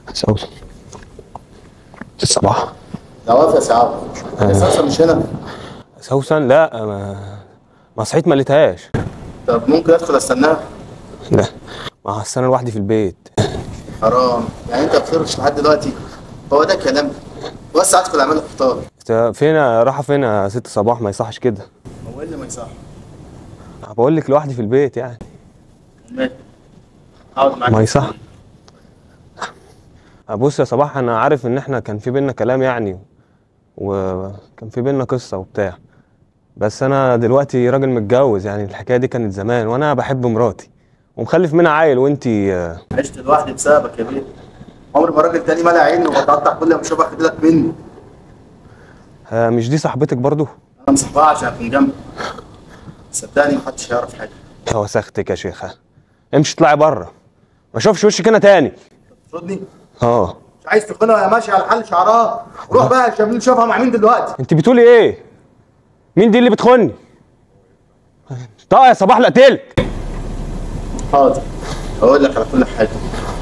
سوسن الصباح ده واقف يا سعاد اساسا مش هنا سوسن لا ما, ما صحيت ما لقيتهاش طب ممكن ادخل استناها لا ما أصل انا لوحدي في البيت حرام يعني انت بتفرش لحد دلوقتي هو ده كلام وسع ادخل اعمل لك فطار إنت فين رايحه فين يا ست صباح ما يصحش كده هو ايه اللي ما يصح بقول لك لوحدي في البيت يعني ماشي اقعد معاك ما يصح بص يا صباح انا عارف ان احنا كان في بينا كلام يعني وكان في بينا قصه وبتاع بس انا دلوقتي راجل متجوز يعني الحكايه دي كانت زمان وانا بحب مراتي ومخلف منها عيل وانتي آه، عشت لوحدي بسببك يا بيه عمر ما راجل تاني مالع عيني وبتقطع كل ما اشوفك اخد لك مني آه، مش دي صاحبتك برضو انا مصاحبها عشان اكون جنبك صدقني محدش هيعرف حاجه يا وسختك يا شيخه امشي اطلعي بره ما اشوفش وشك هنا تاني تردني اه مش عايز تقنع يا ماشي على حل شعرها روح بقى يا شباب شوفها مع مين دلوقتي انت بتقولي ايه مين دي اللي بتخوني طه يا صباح لا قتلك حاضر اقول لك على كل حاجه